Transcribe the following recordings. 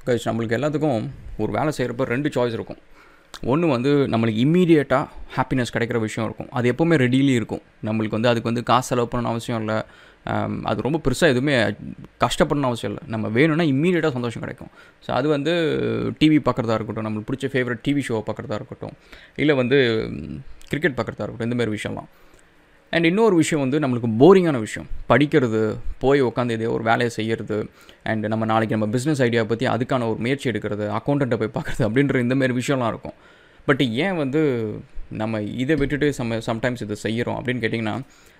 guys நம்மளுக்கு எல்லாத்துக்கும் ஒரு வேலை செய்கிறப்ப ரெண்டு சாய்ஸ் இருக்கும் ஒன்று வந்து நம்மளுக்கு இம்மீடியட்டாக ஹாப்பினஸ் கிடைக்கிற விஷயம் இருக்கும் அது எப்போவுமே ரெடிலி இருக்கும் நம்மளுக்கு வந்து அதுக்கு வந்து காசு செலவு பண்ணணும் அவசியம் இல்லை ஆம், அது ரொம்ப பெருசாக எதுவுமே கஷ்டப்படணும் அவசியம் இல்லை நம்ம வேணும்னா இம்மீடியட்டாக சந்தோஷம் கிடைக்கும் ஸோ அது வந்து டிவி பார்க்குறதா இருக்கட்டும் நம்மளுக்கு பிடிச்ச ஃபேவரட் டிவி ஷோவை பார்க்குறதா இருக்கட்டும் இல்லை வந்து கிரிக்கெட் பார்க்குறதா இருக்கட்டும் இந்த மாதிரி விஷயம்லாம் அண்ட் இன்னொரு விஷயம் வந்து நம்மளுக்கு போரிங்கான விஷயம் படிக்கிறது போய் உட்காந்து இதே ஒரு வேலையை செய்கிறது அண்ட் நம்ம நாளைக்கு நம்ம பிஸ்னஸ் ஐடியா பற்றி அதுக்கான ஒரு முயற்சி எடுக்கிறது அக்கௌண்ட்டை போய் பார்க்குறது அப்படின்ற இந்த மாதிரி விஷயம்லாம் இருக்கும் பட் ஏன் வந்து நம்ம இதை விட்டுட்டு சம சம்டைம்ஸ் இதை செய்கிறோம் அப்படின்னு கேட்டிங்கன்னா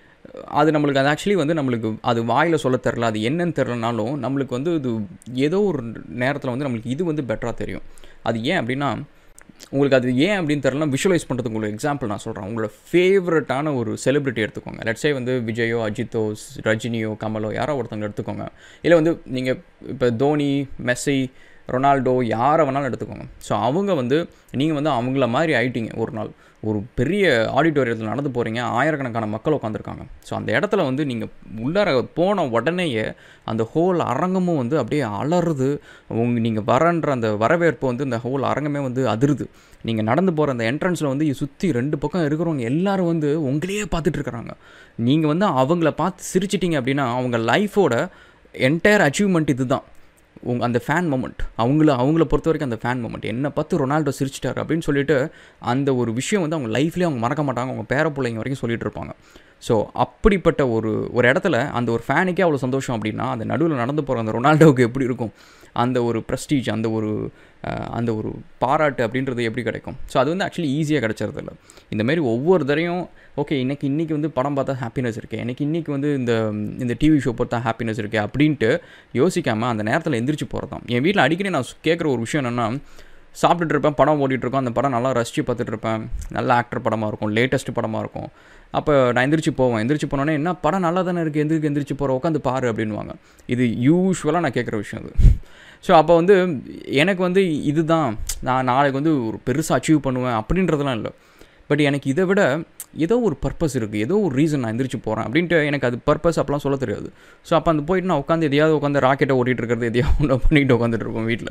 அது நம்மளுக்கு அது ஆக்சுவலி வந்து நம்மளுக்கு அது வாயில் சொல்ல தெரில அது என்னன்னு தெரிலனாலும் நம்மளுக்கு வந்து இது ஏதோ ஒரு நேரத்தில் வந்து நம்மளுக்கு இது வந்து பெட்டராக தெரியும் அது ஏன் அப்படின்னா உங்களுக்கு அது ஏன் அப்படின்னு தெரிலனா விஷுவலைஸ் பண்ணுறதுக்கு உங்களுக்கு எக்ஸாம்பிள் நான் சொல்கிறேன் உங்களோட ஃபேவரட்டான ஒரு செலிபிரிட்டி எடுத்துக்கோங்க லெட்ஸே வந்து விஜயோ அஜித்தோ ஸ்- ரஜினியோ கமலோ யாரோ ஒருத்தவங்க எடுத்துக்கோங்க இல்லை வந்து நீங்கள் இப்போ தோனி மெஸ்ஸி ரொனால்டோ யாரை வேணாலும் எடுத்துக்கோங்க ஸோ அவங்க வந்து நீங்கள் வந்து அவங்கள மாதிரி ஆயிட்டீங்க ஒரு நாள் ஒரு பெரிய ஆடிட்டோரியத்தில் நடந்து போகிறீங்க ஆயிரக்கணக்கான மக்கள் உட்காந்துருக்காங்க ஸோ அந்த இடத்துல வந்து நீங்கள் உள்ளார போன உடனேயே அந்த ஹோல் அரங்கமும் வந்து அப்படியே அலறுது உங்க நீங்கள் வரன்ற அந்த வரவேற்பு வந்து இந்த ஹோல் அரங்கமே வந்து அதிருது நீங்கள் நடந்து போகிற அந்த என்ட்ரன்ஸில் வந்து சுற்றி ரெண்டு பக்கம் இருக்கிறவங்க எல்லாரும் வந்து உங்களையே பார்த்துட்டு இருக்கிறாங்க நீங்கள் வந்து அவங்கள பார்த்து சிரிச்சிட்டீங்க அப்படின்னா அவங்க லைஃபோட என்டையர் அச்சீவ்மெண்ட் இதுதான் உங்க அந்த ஃபேன் மொமெண்ட் அவங்கள அவங்கள பொறுத்த வரைக்கும் அந்த ஃபேன் மொமெண்ட் என்னை பார்த்து ரொனால்டோ சிரிச்சிட்டார் அப்படின்னு சொல்லிட்டு அந்த ஒரு விஷயம் வந்து அவங்க லைஃப்லேயே அவங்க மறக்க மாட்டாங்க அவங்க பேர பிள்ளைங்க வரைக்கும் சொல்லிட்டு இருப்பாங்க ஸோ அப்படிப்பட்ட ஒரு ஒரு இடத்துல அந்த ஒரு ஃபேனுக்கே அவ்வளோ சந்தோஷம் அப்படின்னா அந்த நடுவில் நடந்து போகிற அந்த ரொனால்டோவுக்கு எப்படி இருக்கும் அந்த ஒரு ப்ரெஸ்டீஜ் அந்த ஒரு அஹ், அந்த ஒரு பாராட்டு அப்படின்றது எப்படி கிடைக்கும் ஸோ அது வந்து ஆக்சுவலி ஈஸியாக கிடைச்சறது இல்லை இந்த மாதிரி ஒவ்வொரு தடையும் ஓகே இன்னைக்கு இன்றைக்கி வந்து படம் பார்த்தா ஹாப்பினஸ் இருக்கே எனக்கு இன்றைக்கி வந்து இந்த இந்த டிவி ஷோ பார்த்தா ஹாப்பினஸ் இருக்கே அப்படின்ட்டு யோசிக்காமல் அந்த நேரத்தில் எந்திரிச்சு போகிறதாம் என் வீட்டில் அடிக்கடி நான் கேட்குற ஒரு விஷயம் என்னென்னா சாப்பிட்டுட்டு இருப்பேன் படம் ஓடிட்டு இருக்கோம் அந்த படம் நல்லா ரசித்து பார்த்துட்டு இருப்பேன் நல்ல ஆக்டர் படமாக இருக்கும் லேட்டஸ்ட் படமாக இருக்கும் அப்போ நான் எந்திரிச்சு போவேன் எந்திரிச்சு போனோன்னே என்ன படம் நல்லா தானே இருக்குது எந்திரிக்கு எந்திரிச்சு போகிற உட்காந்து பாரு அப்படின்வாங்க இது யூஸ்வலாக நான் கேட்குற விஷயம் அது ஸோ அப்போ வந்து எனக்கு வந்து இதுதான் நான் நாளைக்கு வந்து ஒரு பெருசாக அச்சீவ் பண்ணுவேன் அப்படின்றதெல்லாம் இல்லை பட் எனக்கு இதை விட ஏதோ ஒரு பர்பஸ் இருக்குது ஏதோ ஒரு ரீசன் நான் எந்திரிச்சு போகிறேன் அப்படின்ட்டு எனக்கு அது பர்பஸ் அப்பலாம் சொல்ல தெரியாது ஸோ அப்போ அந்த போயிட்டு நான் உட்காந்து எதையாவது உட்காந்து ராக்கெட்டை ஓட்டிகிட்டு இருக்கிறது எதையாவது ஒன்று பண்ணிட்டு உட்காந்துட்டு இருப்போம் வீட்டில்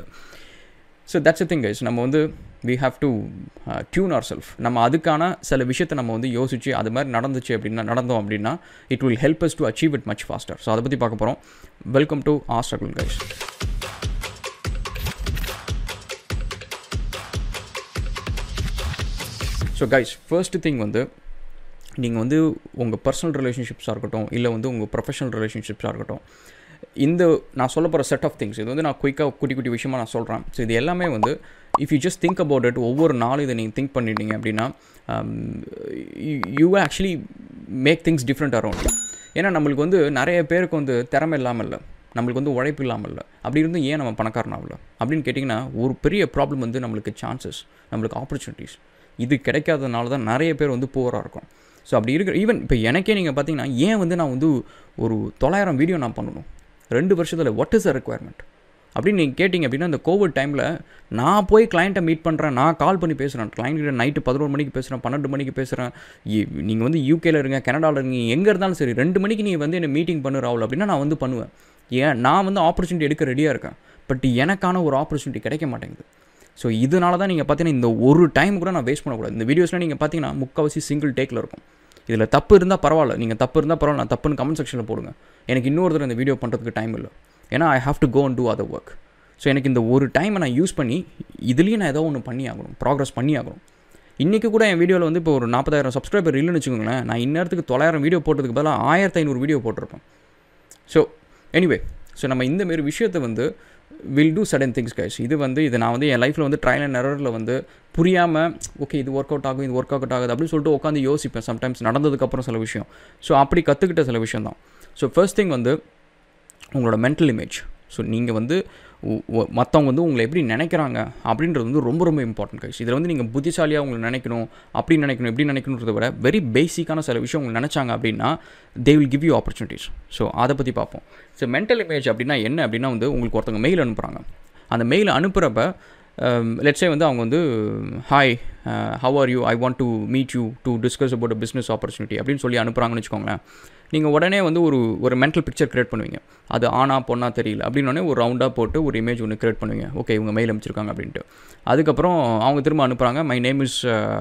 ஸோ தட்ஸ் திங் கைஸ் நம்ம வந்து we have to tune our self நம்ம அதுக்கான சில விஷயத்தை நம்ம வந்து யோசிச்சு அது மாதிரி நடந்துச்சு அப்படின்னா நடந்தோம் அப்படின்னா it will help us to achieve it much faster so அதை பற்றி பார்க்க போகிறோம் welcome to a struggle guys so guys first thing வந்து நீங்கள் வந்து உங்கள் பர்சனல் ரிலேஷன்ஷிப்ஸாக இருக்கட்டும் இல்லை வந்து உங்கள் ப்ரொஃபஷனல் ரிலேஷன்ஷிப்ஸாக இருக்கட்டும் இந்த நான் சொல்ல போகிற செட் ஆஃப் திங்ஸ் இது வந்து நான் குயிக்காக குட்டி குட்டி விஷயமா நான் சொல்கிறேன் ஸோ இது எல்லாமே வந்து if you just think about it ஒவ்வொரு நாளும் இதை நீங்கள் திங்க் பண்ணிட்டீங்க அப்படின்னா you actually make things different around ஏன்னா நம்மளுக்கு வந்து நிறைய பேருக்கு வந்து திறமை இல்லாமல் இல்லை நம்மளுக்கு வந்து உழைப்பு இல்லாமல் இல்லை அப்படி இருந்தும் ஏன் நம்ம பணக்காரனாகல அப்படின்னு கேட்டிங்கன்னா ஒரு பெரிய ப்ராப்ளம் வந்து நம்மளுக்கு சான்சஸ் நம்மளுக்கு ஆப்பர்ச்சுனிட்டிஸ் இது கிடைக்காதனால தான் நிறைய பேர் வந்து புவராக இருக்கும் ஸோ அப்படி இருக்கிற ஈவன் இப்போ எனக்கே நீங்கள் பார்த்தீங்கன்னா ஏன் வந்து நான் வந்து ஒரு தொள்ளாயிரம் வீடியோ நான் பண்ணணும் ரெண்டு வருஷத்தில் வாட் இஸ் அ ரெக்குவயர்மெண்ட் அப்படின்னு நீங்கள் கேட்டிங்க அப்படின்னா இந்த கோவிட் டைமில் நான் போய் கிளைண்ட்டை மீட் பண்ணுறேன் நான் கால் பண்ணி பேசுகிறேன் கிளைண்ட்கிட்ட நைட்டு பதினோரு மணிக்கு பேசுகிறேன் பன்னெண்டு மணிக்கு பேசுகிறேன் நீங்கள் வந்து யூகேல இருங்க கனடாவில் இருங்க எங்கே இருந்தாலும் சரி ரெண்டு மணிக்கு நீங்கள் வந்து என்ன மீட்டிங் பண்ணு ராகுல் அப்படின்னா நான் வந்து பண்ணுவேன் ஏன் நான் வந்து ஆப்பர்ச்சுனிட்டி எடுக்க ரெடியாக இருக்கேன் பட் எனக்கான ஒரு ஆப்பர்ச்சுனிட்டி கிடைக்க மாட்டேங்குது ஸோ இதனால தான் நீங்கள் பார்த்தீங்கன்னா இந்த ஒரு டைம் கூட நான் வேஸ்ட் பண்ணக்கூடாது இந்த வீடியோஸ்லாம் நீங்கள் பார்த்தீங்கன்னா முக்கால்வாசி சிங்கிள் டேக்கில் இருக்கும் இதில் தப்பு இருந்தால் பரவாயில்ல நீங்கள் தப்பு இருந்தால் பரவாயில்ல நான் தப்புன்னு கமெண்ட் செக்ஷனில் போடுங்க எனக்கு இன்னொரு தடவை இந்த வீடியோ பண்ணுறதுக்கு டைம் இல்லை ஏன்னா I have to go and do other work so எனக்கு இந்த ஒரு டைமை நான் யூஸ் பண்ணி இதுலேயும் நான் ஏதோ ஒன்று பண்ணி ஆகணும் ப்ராக்ரஸ் பண்ணி ஆகணும் இன்றைக்கி கூட என் வீடியோவில் வந்து இப்போ ஒரு நாற்பதாயிரம் சப்ஸ்கிரைபர் இல்லைன்னு வச்சுக்கோங்களேன் நான் இந்நேரத்துக்கு தொள்ளாயிரம் வீடியோ போட்டதுக்கு பதிலாக ஆயிரத்தி ஐநூறு வீடியோ போட்டிருப்பேன் ஸோ எனிவே ஸோ நம்ம இந்த மாரி விஷயத்தை வந்து will do sudden things guys இது வந்து இது நான் வந்து என் லைஃப்பில் வந்து ட்ரையல் அண்ட் எரரில் வந்து புரியாமல் ஓகே இது ஒர்க் அவுட் ஆகும் இது ஒர்க் அவுட் ஆகுது அப்படின்னு சொல்லிட்டு உட்காந்து யோசிப்பேன் சம்டைம்ஸ் நடந்ததுக்கப்புறம் சில விஷயம் ஸோ அப்படி கற்றுக்கிட்ட சில விஷயம் தான் ஸோ ஃபர்ஸ்ட் திங் வந்து உங்களோட மென்டல் இமேஜ் ஸோ நீங்கள் வந்து மற்றவங்க வந்து உங்களை எப்படி நினைக்கிறாங்க அப்படின்றது வந்து ரொம்ப ரொம்ப இம்பார்ட்டன்ட் கைஸ் இதில் வந்து நீங்கள் புத்திசாலியாக உங்களை நினைக்கணும் அப்படி நினைக்கணும் எப்படி நினைக்கணுன்றத விட வெரி பேசிக்கான சில விஷயம் உங்களை நினச்சாங்க அப்படின்னா they will give you opportunities so அதை பற்றி பார்ப்போம் ஸோ மென்டல் இமேஜ் அப்படின்னா என்ன அப்படின்னா வந்து உங்களுக்கு ஒருத்தவங்க மெயில் அனுப்புகிறாங்க அந்த மெயில் அனுப்புகிறப்ப லெட்ஸே வந்து அவங்க வந்து hi how are you I want to meet you to discuss about business opportunity அப்படின்னு சொல்லி அனுப்புகிறாங்கன்னு வச்சுக்கோங்களேன் நீங்கள் உடனே வந்து ஒரு ஒரு மென்டல் பிக்சர் க்ரியேட் பண்ணுவீங்க அது ஆனா பொண்ணா தெரியல அப்படின்னோடனே ஒரு ரவுண்டாக போட்டு ஒரு இமேஜ் ஒன்று க்ரியேட் பண்ணுவீங்க ஓகே இவங்க மெயில் அமைச்சிருக்காங்க அப்படின்ட்டு அதுக்கப்புறம் அவங்க திரும்ப அனுப்புகிறாங்க மை நேம் இஸ்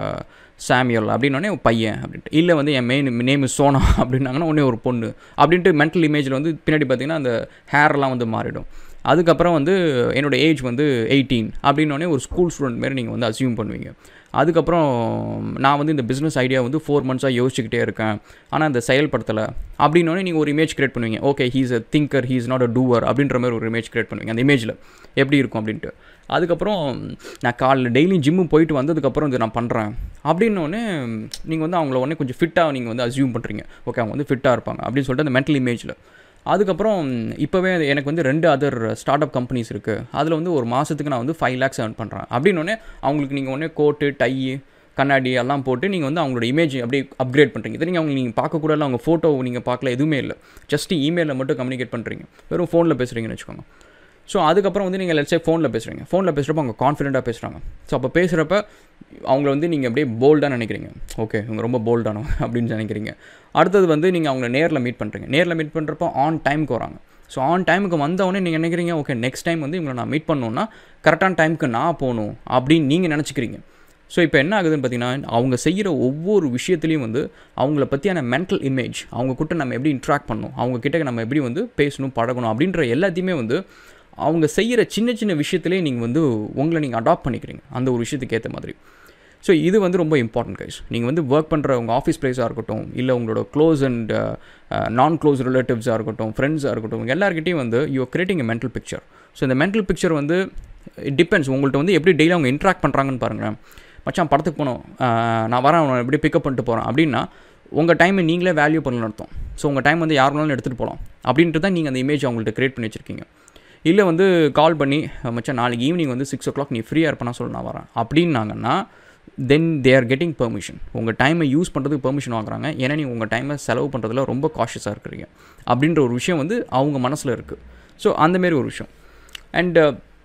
சாமியல் அப்படின்னோடனே பையன் அப்படின்ட்டு இல்லை வந்து என் மெயின் நேம் இஸ் சோனா அப்படின்னாங்கன்னா உடனே ஒரு பொண்ணு அப்படின்ட்டு மென்டல் இமேஜில் வந்து பின்னாடி பார்த்தீங்கன்னா அந்த ஹேர்லாம் வந்து மாறிடும் அதுக்கப்புறம் வந்து என்னோடய ஏஜ் வந்து எயிட்டீன் அப்படின்னோடனே ஒரு ஸ்கூல் ஸ்டூடெண்ட் மாரி நீங்கள் வந்து அசியூம் பண்ணுவீங்க அதுக்கப்புறம் நான் வந்து இந்த பிஸ்னஸ் ஐடியா வந்து ஃபோர் மந்த்ஸாக யோசிச்சுக்கிட்டே இருக்கேன் ஆனால் இந்த செயல்படுத்தலை அப்படின்னோடனே நீங்கள் ஒரு இமேஜ் க்ரியேட் பண்ணுவீங்க okay he's a thinker he's not a doer அப்படின்ற மாதிரி ஒரு இமேஜ் க்ரியேட் பண்ணுவீங்க அந்த இமேஜில் எப்படி இருக்கும் அப்படின்ட்டு அதுக்கப்புறம் நான் காலைல டெய்லியும் ஜிம்மு போயிட்டு வந்ததுக்கப்புறம் இது நான் பண்ணுறேன் அப்படின்னோடனே நீங்கள் வந்து அவங்கள உடனே கொஞ்சம் ஃபிட்டாக நீங்கள் வந்து அசியூம் பண்ணுறீங்க ஓகே அவங்க வந்து ஃபிட்டாக இருப்பாங்க அப்படின்னு சொல்லிட்டு அந்த மென்டல் இமேஜில் அதுக்கப்புறம் இப்போவே எனக்கு வந்து ரெண்டு அதர் ஸ்டார்ட் அப் கம்பெனிஸ் இருக்குது அதில் வந்து ஒரு மாதத்துக்கு நான் வந்து ஃபைவ் லேக்ஸ் ஏர்ன் பண்ணுறேன் அப்படின்னோடனே அவங்களுக்கு நீங்கள் உடனே கோட்டு டை கண்ணாடி எல்லாம் போட்டு நீங்கள் வந்து அவங்களோட இமேஜ் அப்படியே அப்கிரேட் பண்ணுறீங்க இதை நீங்கள் அவங்க நீங்கள் பார்க்கக்கூட இல்லை அவங்க ஃபோட்டோ நீங்கள் பார்க்கல எதுவுமே இல்லை ஜஸ்ட் இமெயிலில் மட்டும் கம்யூனிகேட் பண்ணுறீங்க வெறும் ஃபோனில் பேசுகிறீங்கன்னு வச்சுக்கோங்க ஸோ அதுக்கப்புறம் வந்து நீங்கள் லெட்ஸே ஃபோனில் பேசுகிறீங்க ஃபோனில் பேசுகிறப்ப அவங்க கான்ஃபிடென்ட்டாக பேசுகிறாங்க ஸோ அப்போ பேசுகிறப்ப அவங்கள வந்து நீங்கள் அப்படியே போல்டாக நினைக்கிறீங்க ஓகே இவங்க ரொம்ப போல்டானோ அப்படின்னு நினைக்கிறீங்க அடுத்தது வந்து நீங்கள் அவங்கள நேரில் மீட் பண்ணுறீங்க நேரில் மீட் பண்ணுறப்போ ஆன் டைமுக்கு வராங்க ஸோ ஆன் டைமுக்கு வந்தவொடனே நீங்கள் நினைக்கிறீங்க ஓகே நெக்ஸ்ட் டைம் வந்து இவங்களை நான் மீட் பண்ணணுன்னா கரெக்டான டைமுக்கு நான் போகணும் அப்படின்னு நீங்கள் நினச்சிக்கிறீங்க ஸோ இப்போ என்ன ஆகுதுன்னு பார்த்தீங்கன்னா அவங்க செய்கிற ஒவ்வொரு விஷயத்துலையும் வந்து அவங்கள பற்றியான மென்டல் இமேஜ் அவங்க கிட்ட நம்ம எப்படி இன்ட்ராக்ட் பண்ணணும் அவங்க கிட்ட நம்ம எப்படி வந்து பேசணும் பழகணும் அப்படின்ற எல்லாத்தையுமே வந்து அவங்க செய்கிற சின்ன சின்ன விஷயத்திலே நீங்கள் வந்து உங்களை நீங்கள் அடாப்ட் பண்ணிக்கிறீங்க அந்த ஒரு விஷயத்துக்கு ஏற்ற மாதிரி ஸோ இது வந்து ரொம்ப இம்பார்ட்டன்ட் கைஸ் நீங்கள் வந்து ஒர்க் பண்ணுற உங்கள் ஆஃபீஸ் பிளேஸாக இருக்கட்டும் இல்லை உங்களோட க்ளோஸ் அண்ட் நான் க்ளோஸ் ரிலேட்டிவ்ஸாக இருக்கட்டும் ஃப்ரெண்ட்ஸாக இருக்கட்டும் எல்லாருக்கிட்டையும் வந்து you creating a mental picture so இந்த மென்டல் பிக்சர் வந்து இட் டிபெண்ட்ஸ் உங்கள்கிட்ட வந்து எப்படி டெய்லி அவங்க இன்ட்ராக்ட் பண்ணுறாங்கன்னு பாருங்களேன் மச்சான் படத்துக்கு போனோம் நான் வரேன் அவனை எப்படி பிக்கப் பண்ணிட்டு போகிறேன் அப்படின்னா உங்கள் டைமை நீங்களே வேல்யூ பண்ணல அர்த்தம் ஸோ உங்கள் டைம் வந்து யார் வேணாலும் எடுத்துகிட்டு போகலாம் அப்படின்ட்டு தான் நீங்கள் அந்த இமேஜ் அவங்கள்ட்ட க்ரியேட் பண்ணி வச்சுருக்கீங்க இல்லை வந்து கால் பண்ணி மச்சான் நாளைக்கு ஈவினிங் வந்து சிக்ஸ் ஓ கிளாக் நீ ஃப்ரீயாக இருப்பேனா சொல்லி நான் வரேன் அப்படின்னாங்கன்னா then they are getting permission உங்கள் டைமை யூஸ் பண்ணுறதுக்கு பெர்மிஷன் வாங்குறாங்க ஏன்னா நீங்கள் உங்கள் டைமை செலவு பண்ணுறதுல ரொம்ப காஷியஸாக இருக்கிறீங்க அப்படின்ற ஒரு விஷயம் வந்து அவங்க மனசில் இருக்குது ஸோ அந்தமாரி ஒரு விஷயம் அண்ட்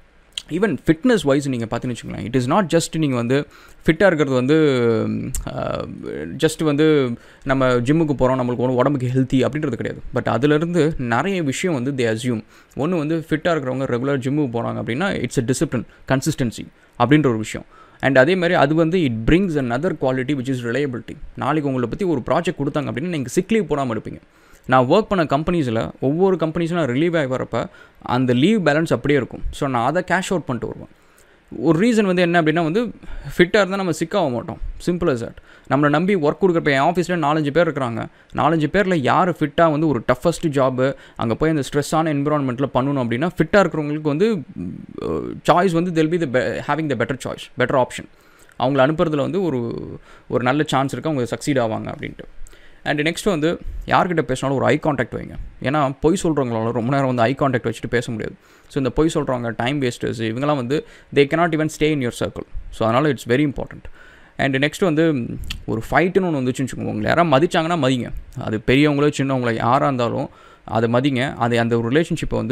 ஈவன் ஃபிட்னஸ் வைஸ் நீங்கள் பார்த்தீங்கன்னு வச்சுக்கோங்களேன் இட் இஸ் நாட் ஜஸ்ட் நீங்கள் வந்து ஃபிட்டாக இருக்கிறது வந்து ஜஸ்ட் வந்து நம்ம ஜிம்முக்கு போகிறோம் நம்மளுக்கு ஒன்று உடம்புக்கு ஹெல்த்தி அப்படின்றது கிடையாது பட் அதுலேருந்து நிறைய விஷயம் வந்து தே அசியூம் ஒன்று வந்து ஃபிட்டாக இருக்கிறவங்க ரெகுலர் ஜிம்முக்கு போகிறாங்க அப்படின்னா இட்ஸ் அ டிசிப்ளின் கன்சிஸ்டன்சி அப்படின்ற ஒரு விஷயம் அண்ட் அதே மாதிரி அது வந்து it brings another quality which is reliability நாளைக்கு உங்களை பற்றி ஒரு ப்ராஜெக்ட் கொடுத்தாங்க அப்படின்னா நீங்கள் சிக் லீவ் போடாமல் இருப்பீங்க நான் ஒர்க் பண்ண கம்பெனிஸில் ஒவ்வொரு கம்பெனிஸும் நான் ரிலீவ் ஆகி வரப்போ அந்த லீவ் பேலன்ஸ் அப்படியே இருக்கும் ஸோ நான் அதை கேஷ் அவுட் பண்ணிட்டு வருவேன் ஒரு ரீசன் வந்து என்ன அப்படின்னா வந்து ஃபிட்டாக இருந்தால் நம்ம சிக்காக மாட்டோம் சிம்பிள் as that நம்மளை நம்பி ஒர்க் கொடுக்குறப்ப என் ஆஃபீஸில் நாலஞ்சு பேர் இருக்கிறாங்க நாலஞ்சு பேரில் யார் ஃபிட்டாக வந்து ஒரு டஃபஸ்ட் ஜாபு அங்கே போய் அந்த ஸ்ட்ரெஸ்ஸான என்விரான்மெண்ட்டில் பண்ணணும் அப்படின்னா ஃபிட்டாக இருக்கிறவங்களுக்கு வந்து சாய்ஸ் வந்து they'll be the having the better choice better option அவங்கள அனுப்புறதுல வந்து ஒரு ஒரு நல்ல சான்ஸ் இருக்குது அவங்க சக்சீட் ஆவாங்க அப்படின்ட்டு அண்ட் நெக்ஸ்ட் வந்து யார்கிட்ட பேசினாலும் ஒரு ஐ காண்டாக்ட் வைங்க ஏன்னா பொய் சொல்கிறவங்களால ரொம்ப நேரம் வந்து ஐ காண்டாக்ட் வச்சுட்டு பேச முடியாது ஸோ இந்த பொய் சொல்கிறவங்க டைம் வேஸ்டர்ஸ் இவங்கெல்லாம் வந்து they cannot even stay in your circle so அதனால் it's very important and next வந்து ஒரு ஃபைட்டுன்னு ஒன்று வந்துச்சுன்னு வச்சுக்கோங்க உங்களை யாராவது மதிச்சாங்கன்னா மதிங்க அது பெரியவங்களோ சின்னவங்களோ யாராக இருந்தாலும் அதை மதிங்க அது அந்த ஒரு ரிலேஷன்ஷிப்பை வந்து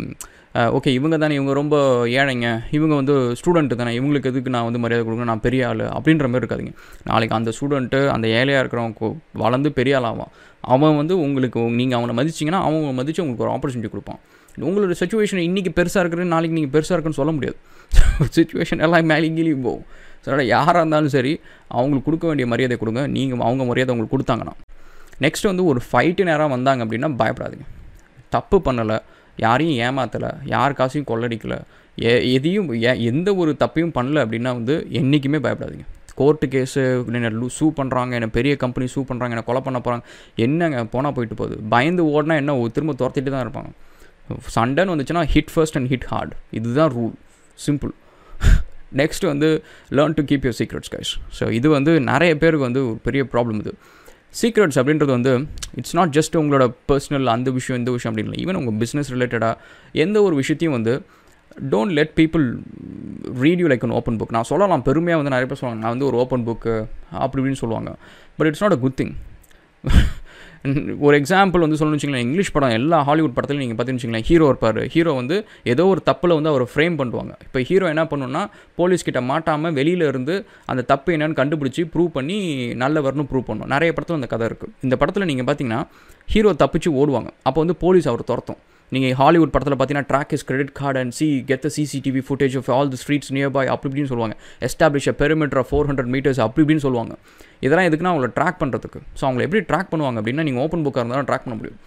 ஓகே இவங்க தானே இவங்க ரொம்ப ஏழைங்க இவங்க வந்து ஸ்டூடெண்ட்டு தானே இவங்களுக்கு எதுக்கு நான் வந்து மரியாதை கொடுக்கணும் நான் பெரிய ஆள் அப்படின்ற மாதிரி இருக்காதிங்க நாளைக்கு அந்த ஸ்டூடெண்ட்டு அந்த ஏழையாக இருக்கிறவங்க கொ- வளர்ந்து பெரிய ஆள் ஆவான் அவன் வந்து உங்களுக்கு நீங்கள் அவனை மதிச்சிங்கன்னா அவன் உங்களை மதித்து உங்களுக்கு ஒரு ஆப்பர்ச்சுனிட்டி கொடுப்பான் உங்களோட சுச்சுவேஷன் இன்றைக்கி பெருசாக இருக்கிறது நாளைக்கு நீங்கள் பெருசாக இருக்குன்னு சொல்ல முடியாது சுச்சுவேஷன் எல்லாம் மேலே இங்கேயும் போகும் ஸோ அதனால் யாராக இருந்தாலும் சரி அவங்களுக்கு கொடுக்க வேண்டிய மரியாதை கொடுங்க நீங்கள் அவங்க மரியாதை உங்களுக்கு கொடுத்தாங்கன்னா நெக்ஸ்ட் வந்து ஒரு ஃபைட்டு நேரம் வந்தாங்க அப்படின்னா பயப்படாதீங்க தப்பு பண்ணலை யாரையும் ஏமாத்தலை யார் காசையும் கொள்ளடிக்கலை எ எதையும் எ- எந்த ஒரு தப்பையும் பண்ணல அப்படின்னா வந்து என்றைக்குமே பயப்படாதீங்க கோர்ட்டு கேஸு என்னை லூ சூ பண்ணுறாங்க என்னை பெரிய கம்பெனி சூ பண்ணுறாங்க என்னை கொலை பண்ண போகிறாங்க என்னங்க போனால் போயிட்டு போகுது பயந்து ஓடினா என்ன ஒரு திரும்ப துரத்திட்டு தான் இருப்பாங்க சண்டைன்னு வந்துச்சுன்னா hit first and hit hard இதுதான் ரூல் சிம்பிள் நெக்ஸ்ட் வந்து learn to keep your secrets guys so இது வந்து நிறைய பேருக்கு வந்து ஒரு பெரிய ப்ராப்ளம் இது சீக்ரெட்ஸ் அப்படின்றது வந்து இட்ஸ் நாட் ஜஸ்ட் உங்களோட பர்சனல் அந்த விஷயம் இந்த விஷயம் அப்படின்னு இல்லை ஈவன் உங்கள் பிஸ்னஸ் ரிலேட்டடாக எந்த ஒரு விஷயத்தையும் வந்து don't let people read you like an open book நான் சொல்லலாம் பெருமையாக வந்து நிறைய பேர் சொல்லுவாங்க நான் வந்து ஒரு ஓப்பன் புக்கு அப்படி இப்படின்னு சொல்லுவாங்க but it's not a good thing ஒரு எக்ஸாம்பிள் வந்து சொல்லணும்னு வச்சுங்களேன் இங்கிலீஷ் படம் எல்லா ஹாலிவுட் படத்துலையும் நீங்கள் பார்த்தீங்கன்னு வச்சுங்களேன் ஹீரோ இருப்பார் ஹீரோ வந்து ஏதோ ஒரு தப்பில் வந்து அவர் ஃப்ரேம் பண்ணுவாங்க இப்போ ஹீரோ என்ன பண்ணுன்னா போலீஸ் கிட்ட மாட்டாமல் வெளியில இருந்து அந்த தப்பு என்னன்னு கண்டுபிடிச்சி ப்ரூவ் பண்ணி நல்லவர்னு ப்ரூவ் பண்ணும் நிறைய படத்தில் அந்த கதை இருக்குது இந்த படத்தில் நீங்கள் பார்த்தீங்கன்னா ஹீரோ தப்பிச்சு ஓடுவாங்க அப்போ வந்து போலீஸ் அவர் துரத்தும் நீங்கள் ஹாலிவுட் படத்தில் பார்த்தீங்கன்னா track is credit card and see get the CCTV footage of all the streets nearby அப்படி இப்படின்னு சொல்லுவாங்க establish a perimeter of four hundred metres அப்படி இப்படின்னு சொல்லுவாங்க இதெல்லாம் எதுக்குன்னா அவங்கள ட்ராக் பண்ணுறதுக்கு ஸோ அவங்களை எப்படி ட்ராக் பண்ணுவாங்க அப்படின்னா நீங்கள் ஓப்பன் புக்காக இருந்தாலும் ட்ராக் பண்ண முடியும்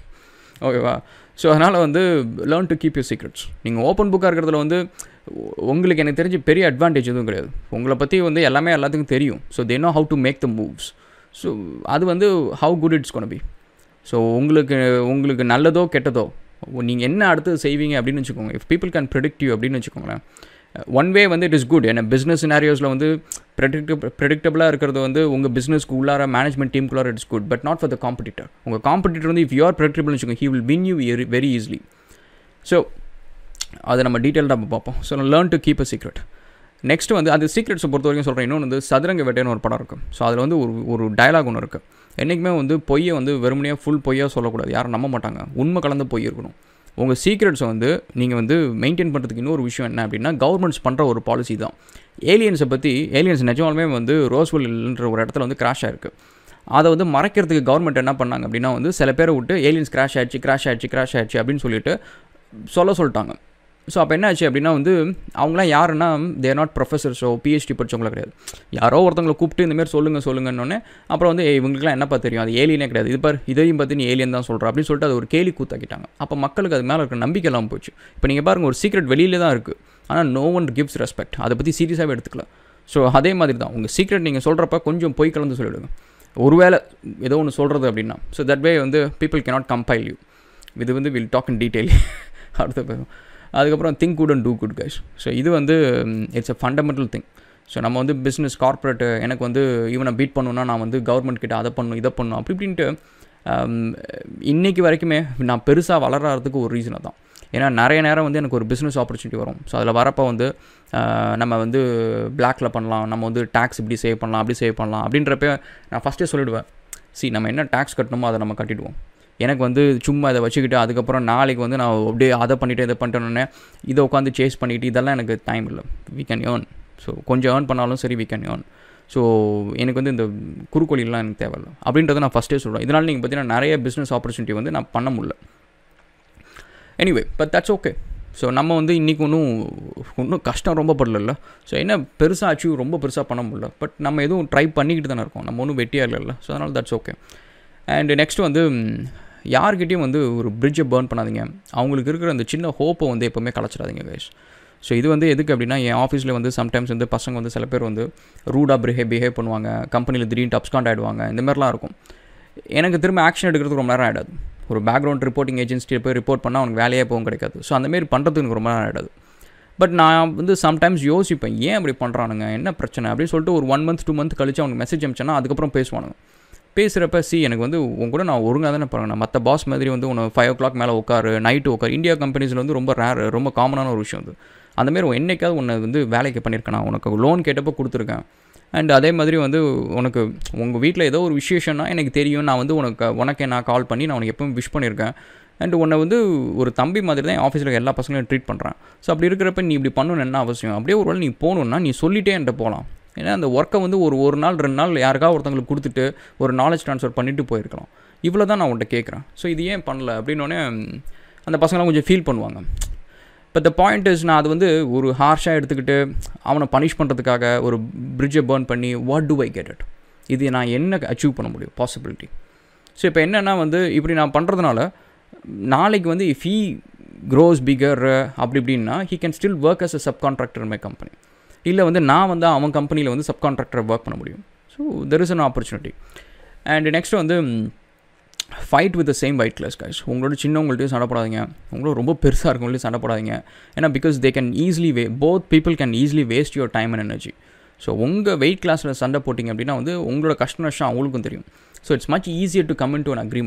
ஓகேவா ஸோ அதனால் வந்து learn to keep your secrets நீங்கள் ஓப்பன் புக்காக இருக்கிறதுல வந்து உங்களுக்கு எனக்கு தெரிஞ்சு பெரிய அட்வான்டேஜ் எதுவும் கிடையாது உங்களை பற்றி வந்து எல்லாமே எல்லாத்துக்கும் தெரியும் so they know how to make the moves so அது வந்து how good it's gonna be so உங்களுக்கு உங்களுக்கு நல்லதோ கெட்டதோ நீங்கள் என்ன அடுத்து செய்வீங்க அப்படின்னு வச்சுக்கோங்க if people can predict you அப்படின்னு வச்சுக்கோங்களேன் ஒன் வே வந்து இட் இஸ் குட் ஏன்னா பிஸ்னஸ் சினாரியோஸில் வந்து ப்ரெடிக்ட் ப்ரெடிக்டபுளாக இருக்கிறது வந்து உங்கள் பிஸ்னஸ்க்கு உள்ளார மேனேஜ்மெண்ட் டீமுக்குள்ளார it's good but not for the competitor உங்கள் காம்படிட்டர் வந்து இஃப் யூ ஆர் ப்ரெடிக்டபிள்னு வச்சுக்கோங்க he will win you very easily so அதை நம்ம டீட்டெயில்டாக நம்ம பார்ப்போம் so learn to keep a secret next வந்து அது சீக்ரெட்ஸை பொறுத்த வரைக்கும் சொல்கிறேன் இன்னொன்று வந்து சதுரங்க வேட்டைன்னு ஒரு படம் இருக்குது ஸோ அதில் வந்து ஒரு ஒரு டயலாக் ஒன்று இருக்குது என்றைக்குமே வந்து பொய்யை வந்து வெறுமனையாக ஃபுல் பொய்யாக சொல்லக்கூடாது யாரும் நம்ப மாட்டாங்க உண்மை கலந்த பொய் இருக்கணும் உங்கள் சீக்ரெட்ஸை வந்து நீங்கள் வந்து மெயின்டைன் பண்ணுறதுக்கு இன்னொரு விஷயம் என்ன அப்படின்னா கவர்மெண்ட்ஸ் பண்ணுற ஒரு பாலிசி தான் ஏலியன்ஸை பற்றி ஏலியன்ஸ் நிஜமாலுமே வந்து ரோஸ்வெல்ன்ற ஒரு இடத்துல வந்து கிராஷ் ஆயிருக்கு அதை வந்து மறைக்கிறதுக்கு கவர்மெண்ட் என்ன பண்ணாங்க அப்படின்னா வந்து சில பேரை விட்டு ஏலியன்ஸ் கிராஷ் ஆயிடுச்சு கிராஷ் ஆயிடுச்சு கிராஷ் ஆயிடுச்சு அப்படின்னு சொல்லிட்டு சொல்ல சொல்லிட்டாங்க ஸோ அப்போ என்ன ஆச்சு அப்படின்னா வந்து அவங்களாம் யாருன்னா தேர் நாட் ப்ரொஃபஸர்ஸோ பிஹெச்டி படித்தவங்கள கிடையாது யாரோ ஒருத்தவங்களை கூப்பிட்டு இந்தமாரி சொல்லுங்கள் சொல்லுங்கன்னொன்னே அப்புறம் வந்து இவங்களுக்குலாம் என்னப்பா தெரியும் அது ஏலியனே கிடையாது இது பார் இதையும் பார்த்து நீ ஏலியன் தான் சொல்கிற அப்படின்னு சொல்லிட்டு அது ஒரு கேலி கூத்தாக்கிட்டாங்க அப்போ மக்களுக்கு அது மேலே இருக்கிற நம்பிக்கை இல்லாமல் போச்சு இப்போ நீங்கள் பாருங்கள் ஒரு சீக்ரெட் வெளியில தான் இருக்குது ஆனால் நோ ஒன் கிவ்ஸ் ரெஸ்பெக்ட் அதை பற்றி சீரியஸாகவே எடுத்துக்கல ஸோ அதே மாதிரி தான் உங்கள் சீக்ரெட் நீங்கள் சொல்கிறப்ப கொஞ்சம் பொய் கலந்து சொல்லிவிடுங்க ஒருவேளை ஏதோ ஒன்று சொல்கிறது அப்படின்னா ஸோ தட் வே வந்து பீப்புள் கேனாட் கம்பைல் யூ இது வந்து வில் டாக் இன் டீட்டெயில் அடுத்த பேரும் அதுக்கப்புறம் think good and do good guys so இது வந்து it's a fundamental thing so நம்ம வந்து பிஸ்னஸ் கார்ப்பரேட்டு எனக்கு வந்து இவனை பீட் பண்ணணுன்னா நான் வந்து கவர்மெண்ட் கிட்ட அதை பண்ணணும் இதை பண்ணணும் அப்படி இப்படின்ட்டு இன்றைக்கி வரைக்குமே நான் பெருசாக வளர்கிறதுக்கு ஒரு ரீசனை தான் ஏன்னா நிறைய நேரம் வந்து எனக்கு ஒரு பிஸ்னஸ் ஆப்பர்ச்சுனிட்டி வரும் ஸோ அதில் வரப்போ வந்து நம்ம வந்து பிளாக்ல பண்ணலாம் நம்ம வந்து டேக்ஸ் இப்படி சேவ் பண்ணலாம் அப்படி சேவ் பண்ணலாம் அப்படின்றப்ப நான் ஃபஸ்ட்டே சொல்லிவிடுவேன் சி நம்ம என்ன டேக்ஸ் கட்டணுமோ அதை நம்ம கட்டிடுவோம் எனக்கு வந்து சும்மா இதை வச்சுக்கிட்டு அதுக்கப்புறம் நாளைக்கு வந்து நான் அப்படியே அதை பண்ணிவிட்டு இதை பண்ணிட்டேன்னே இதை உட்காந்து சேஸ் பண்ணிவிட்டு இதெல்லாம் எனக்கு டைம் இல்லை வி கேன் ஏர்ன் ஸோ கொஞ்சம் ஏர்ன் பண்ணாலும் சரி வி கேன் ஏர்ன் ஸோ எனக்கு வந்து இந்த குறுக்கோழிலாம் எனக்கு தேவையில்லை அப்படின்றத நான் ஃபஸ்ட்டே சொல்கிறேன் இதனால் நீங்கள் பார்த்தீங்கன்னா நிறைய பிஸ்னஸ் ஆப்பர்ச்சுனிட்டி வந்து நான் பண்ண முடியல anyway but that's okay so நம்ம வந்து இன்றைக்கி ஒன்றும் ஒன்றும் கஷ்டம் ரொம்ப படல ஸோ என்ன பெருசாக அச்சீவ் ரொம்ப பெருசாக பண்ண முடியல பட் நம்ம எதுவும் ட்ரை பண்ணிக்கிட்டு தானே இருக்கோம் நம்ம ஒன்றும் வெட்டியாக இல்லைல்ல ஸோ அதனால் தட்ஸ் ஓகே அண்ட் நெக்ஸ்ட் வந்து யார்கிட்டையும் வந்து ஒரு பிரிட்ஜை பேர்ன் பண்ணாதீங்க அவங்களுக்கு இருக்கிற அந்த சின்ன ஹோப்பை வந்து எப்போவுமே கலைச்சிடாதீங்க கைஸ் ஸோ இது வந்து எதுக்கு அப்படின்னா என் ஆஃபீஸில் வந்து சம்டைம்ஸ் வந்து பசங்க வந்து சில பேர் வந்து ரூடாக பிஹே பிஹேவ் பண்ணுவாங்க கம்பெனியில் திடீர்னு அப்ஸ்காண்ட் ஆகிடுவாங்க இந்த மாதிரிலாம் இருக்கும் எனக்கு திரும்ப ஆக்ஷன் எடுக்கிறதுக்கு ரொம்ப நேரம் ஆகிடாது ஒரு பேக்ரவுண்ட் ரிப்போர்ட்டிங் ஏஜென்சியை போய் ரிப்போர்ட் பண்ணால் அவனுக்கு வேலையே போகவும் கிடைக்காது ஸோ அந்தமாரி பண்ணுறதுக்கு எனக்கு ரொம்ப நேரம் ஆகிடாது பட் நான் வந்து சம்டைம்ஸ் யோசிப்பேன் ஏன் அப்படி பண்ணுறானுங்க என்ன பிரச்சனை அப்படின்னு சொல்லிட்டு ஒரு ஒன் மந்த் டூ மந்த் கழிச்சு அவனுக்கு மெசேஜ் அமிச்சேன்னா அதுக்கப்புறம் பேசுவானுங்க பேசுகிறப்ப சி எனக்கு வந்து உங்க கூட நான் ஒழுங்காக தானே போகிறேன் மற்ற பாஸ் மாதிரி வந்து உன்னை ஃபைவ் ஓ கிளாக் மேலே உட்காரு நைட்டு உட்காரு இந்தியா கம்பெனிஸில் வந்து ரொம்ப ரேர் ரொம்ப காமனான ஒரு விஷயம் அது அந்தமாரி என்னைக்காவது உன்னை வந்து வேலைக்கு பண்ணியிருக்கேன் நான் உனக்கு லோன் கேட்டப்போ கொடுத்துருக்கேன் அண்ட் அதே மாதிரி வந்து உனக்கு உங்கள் வீட்டில் ஏதோ ஒரு விசேஷம்னா எனக்கு தெரியும் நான் வந்து உனக்கு உனக்கே நான் கால் பண்ணி நான் உனக்கு எப்பவும் விஷ் பண்ணியிருக்கேன் அண்ட் உன்னை வந்து ஒரு தம்பி மாதிரி தான் என் ஆஃபீஸில் எல்லா பசங்களையும் ட்ரீட் பண்ணுறேன் ஸோ அப்படி இருக்கிறப்ப நீ இப்படி பண்ணணும்னு என்ன அவசியம் அப்படியே ஒரு வேளை நீ போகணுன்னா நீ சொல்லிட்டே என்கிட்ட போகலாம் ஏன்னா அந்த ஒர்க்கை வந்து ஒரு ஒரு நாள் ரெண்டு நாள் யாருக்காவது ஒருத்தங்களுக்கு கொடுத்துட்டு ஒரு நாலேஜ் ட்ரான்ஸ்ஃபர் பண்ணிட்டு போயிருக்கலாம் இவ்வளோ தான் நான் உன்ட்ட கேட்குறேன் ஸோ இது ஏன் பண்ணல அப்படின்னோடனே அந்த பசங்களாம் கொஞ்சம் ஃபீல் பண்ணுவாங்க பட் த பாயிண்ட் இஸ் நான் அது வந்து ஒரு ஹார்ஷாக எடுத்துக்கிட்டு அவனை பனிஷ் பண்ணுறதுக்காக ஒரு பிரிட்ஜை பேர்ன் பண்ணி what do I get it இது நான் என்ன அச்சீவ் பண்ண முடியும் பாசிபிலிட்டி ஸோ இப்போ என்னென்னா வந்து இப்படி நான் பண்ணுறதுனால நாளைக்கு வந்து இஃப் ஹீ க்ரோஸ் பிகர் அப்படி இப்படின்னா he can still work as a sub contractor my company இல்லை வந்து நான் வந்து அவன் கம்பெனியில் வந்து சப் கான்ட்ராக்டரை ஒர்க் பண்ண முடியும் so there is an opportunity and next வந்து fight with the same weight class guys உங்களோட சின்னவங்கள்ட்டையும் சண்டை போடாதீங்க உங்களோட ரொம்ப பெருசாக இருக்கவங்கள்ட்டையும் சண்டை போடாதீங்க ஏன்னா because they can easily way both people can easily waste your time and energy so உங்கள் வெயிட் கிளாஸில் சண்டை போட்டிங்க அப்படின்னா வந்து உங்களோட கஷ்ட நஷ்டம் அவங்களுக்கும் தெரியும் so it's much easier to come into an agreement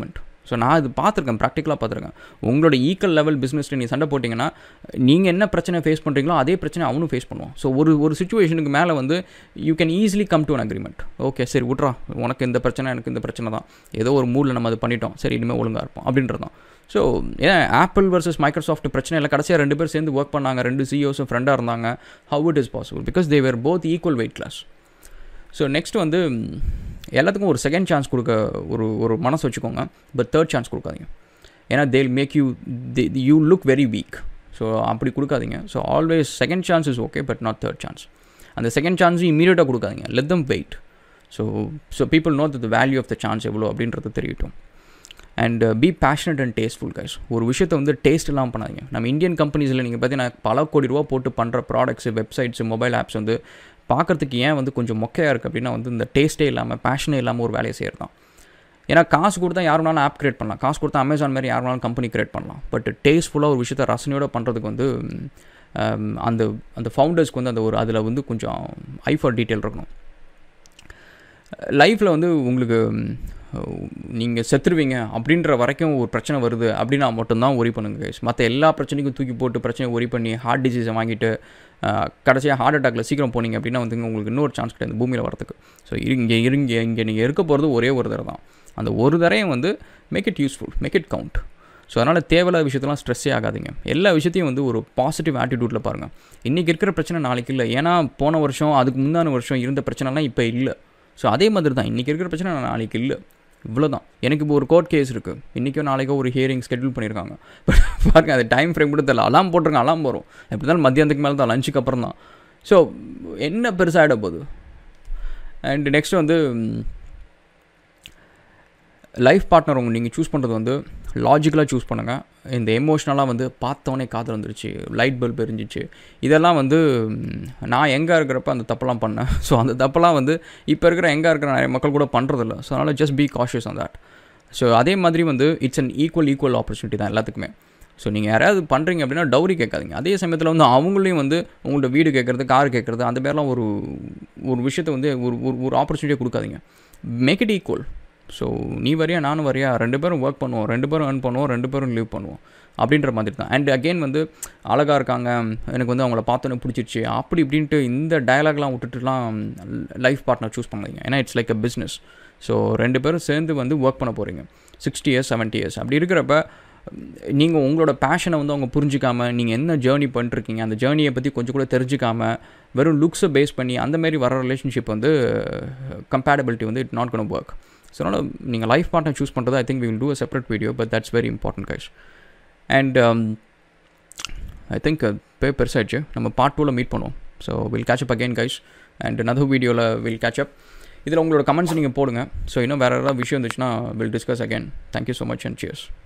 so நான் இது பார்த்துருக்கேன் ப்ராக்டிக்கலாக பார்த்துருக்கேன் உங்களோட ஈக்குவல் லெவல் பிஸ்னஸில் நீ சண்டை போட்டிங்கன்னா நீங்கள் என்ன பிரச்சனை ஃபேஸ் பண்ணுறீங்களோ அதே பிரச்சனை அவனும் ஃபேஸ் பண்ணுவான் ஸோ ஒரு ஒரு சுச்சுவேஷனுக்கு மேலே வந்து you can easily come to an agreement okay சரி விட்றா உனக்கு இந்த பிரச்சனை எனக்கு இந்த பிரச்சனை தான் ஏதோ ஒரு மூடில் நம்ம அது பண்ணிட்டோம் சரி இனிமேல் ஒழுங்காக இருப்போம் அப்படின்றது தான் ஸோ ஏன் ஆப்பிள் வர்சஸ் மைக்ரோசாஃப்ட் பிரச்சனை இல்லை கடைசியாக ரெண்டு பேர் சேர்ந்து ஒர்க் பண்ணாங்க ரெண்டு சிஇஓஸும் ஃப்ரெண்டாக இருந்தாங்க how it is possible because they were both equal weight class so next வந்து எல்லாத்துக்கும் ஒரு செகண்ட் சான்ஸ் கொடுக்க ஒரு ஒரு மனசு வச்சுக்கோங்க பட் தேர்ட் சான்ஸ் கொடுக்காதீங்க ஏன்னா they'll make you you look very weak so அப்படி கொடுக்காதீங்க so always second chance is okay but not third chance அந்த செகண்ட் சான்ஸும் இமீடியட்டாக கொடுக்காதீங்க let them wait so so people know the value of the chance எவ்வளோ அப்படின்றது தெரியட்டும் and be passionate and tasteful guys ஒரு விஷயத்தை வந்து டேஸ்ட் எல்லாம் பண்ணாதீங்க நம்ம இந்தியன் கம்பெனிஸில் நீங்கள் பார்த்தீங்கன்னா பல கோடி ரூபா போட்டு பண்ணுற ப்ராடக்ட்ஸ் வெப்சைட்ஸ் மொபைல் ஆப்ஸ் வந்து பார்க்குறதுக்கு ஏன் வந்து கொஞ்சம் மொக்கையாக இருக்குது அப்படின்னா வந்து இந்த டேஸ்ட்டே இல்லாமல் பேஷனே இல்லாமல் ஒரு வேலையை செய்கிறது தான் ஏன்னா காசு கொடுத்தா யாருனாலும் ஆப் கிரியேட் பண்ணலாம் காசு கொடுத்தா அமேசான் மாதிரி யாருனாலும் கம்பெனி கிரியேட் பண்ணலாம் பட் டேஸ்ட்ஃபுல்லாக ஒரு விஷயத்தை ரசனையோட பண்ணுறதுக்கு வந்து அந்த அந்த ஃபவுண்டர்ஸ்க்கு வந்து அந்த ஒரு அதில் வந்து கொஞ்சம் ஐ ஃபார் டீட்டெயில் இருக்கணும் லைஃப்பில் வந்து உங்களுக்கு நீங்கள் செத்துருவீங்க அப்படின்ற வரைக்கும் ஒரு பிரச்சனை வருது அப்படின்னா மட்டும்தான் ஒரி பண்ணுங்க கைஸ் மற்ற எல்லா பிரச்சனைக்கும் தூக்கி போட்டு பிரச்சனையை ஒரி பண்ணி ஹார்ட் டிசீஸை வாங்கிட்டு கடைசியாக ஹார்ட் அட்டாக்ல சீக்கிரம் போனீங்க அப்படின்னா வந்து உங்களுக்கு இன்னொரு சான்ஸ் கிடையாது பூமியில் வரதுக்கு ஸோ இங்கே இருங்க இங்கே நீங்கள் இருக்க போகிறது ஒரே ஒரு தடவை தான் அந்த ஒரு தரையும் வந்து make it useful make it count so அதனால் தேவையில்லாத விஷயத்தெல்லாம் ஸ்ட்ரெஸ்ஸே ஆகாதீங்க எல்லா விஷயத்தையும் வந்து ஒரு பாசிட்டிவ் ஆட்டிடியூட்டில் பாருங்கள் இன்றைக்கி இருக்கிற பிரச்சனை நாளைக்கு இல்லை ஏன்னா போன வருஷம் அதுக்கு முந்தான வருஷம் இருந்த பிரச்சனைலாம் இப்போ இல்லை ஸோ அதே மாதிரி தான் இன்றைக்கி இருக்கிற பிரச்சனை நாளைக்கு இல்லை இவ்வளோ தான் எனக்கு இப்போ ஒரு கோர்ட் கேஸ் இருக்குது இன்றைக்கோ நாளைக்கோ ஒரு ஹியரிங் ஸ்கெட்யூல் பண்ணியிருக்காங்க பட் பாருங்கள் அது டைம் ஃப்ரேம் கூட தெரியல அலாம் போட்டிருங்க அலாம் வரும் எப்படி தான் மத்தியானத்துக்கு மேலே தான் லஞ்சுக்கு அப்புறம் தான் ஸோ என்ன பெருசாகிட போகுது அண்ட் நெக்ஸ்ட் வந்து லைஃப் பார்ட்னர் உங்கள் நீங்கள் சூஸ் பண்ணுறது வந்து லாஜிக்கலாக சூஸ் பண்ணுங்கள் இந்த எமோஷ்னலாக வந்து பார்த்தோன்னே காதல் வந்துருச்சு லைட் பல்ப் எரிஞ்சிச்சு இதெல்லாம் வந்து நான் எங்கே இருக்கிறப்ப அந்த தப்பெல்லாம் பண்ணேன் ஸோ அந்த தப்பெல்லாம் வந்து இப்போ இருக்கிற எங்கே இருக்கிற நிறைய மக்கள் கூட பண்ணுறதில்ல ஸோ அதனால் just be cautious on that so அதே மாதிரி வந்து it's an equal equal opportunity தான் எல்லாத்துக்குமே ஸோ நீங்கள் யாராவது பண்ணுறீங்க அப்படின்னா டவுரி கேட்காதீங்க அதே சமயத்தில் வந்து அவங்களையும் வந்து உங்கள்ட்ட வீடு கேட்குறது கார் கேட்குறது அந்த மாதிரிலாம் ஒரு ஒரு விஷயத்தை வந்து ஒரு ஒரு ஆப்பர்ச்சுனிட்டியை கொடுக்காதீங்க மேக் இட் ஈக்குவல் ஸோ நீ வரியா நானும் வரியா ரெண்டு பேரும் ஒர்க் பண்ணுவோம் ரெண்டு பேரும் ஏர்ன் பண்ணுவோம் ரெண்டு பேரும் லீவ் பண்ணுவோம் அப்படின்ற மாதிரி தான் அண்ட் அகெயின் வந்து அழகாக இருக்காங்க எனக்கு வந்து அவங்கள பார்த்தோன்னே பிடிச்சிருச்சு அப்படி இப்படின்ட்டு இந்த டயலாக்லாம் விட்டுட்டுலாம் லைஃப் பார்ட்னர் சூஸ் பண்ணாதீங்க ஏன்னா it's like a business so ரெண்டு பேரும் சேர்ந்து வந்து ஒர்க் பண்ண போகிறீங்க சிக்ஸ்டி இயர்ஸ் செவன்ட்டி இயர்ஸ் அப்படி இருக்கிறப்ப நீங்கள் உங்களோட பேஷனை வந்து அவங்க புரிஞ்சிக்காமல் நீங்கள் என்ன ஜேர்னி பண்ணிருக்கீங்க அந்த ஜேர்னியை பற்றி கொஞ்சம் கூட தெரிஞ்சிக்காமல் வெறும் லுக்ஸை பேஸ் பண்ணி அந்த மாதிரி வர ரிலேஷன்ஷிப் வந்து கம்பேட்டபிலிட்டி வந்து it not can work so அதனால் நீங்கள் லைஃப் பார்ட்னர் சூஸ் பண்ணுறது I think we will do a separate video but that's very important guys and I think பே பெருசாகிடுச்சு நம்ம பார்ட் டூவில் மீட் பண்ணுவோம் so will catch up again guys and another வீடியோவில் will catch up இதில் உங்களோட comments நீங்கள் போடுங்க ஸோ இன்னும் வேறு ஏதாவது விஷயம் இருந்துச்சுன்னா will discuss again thank you so much and cheers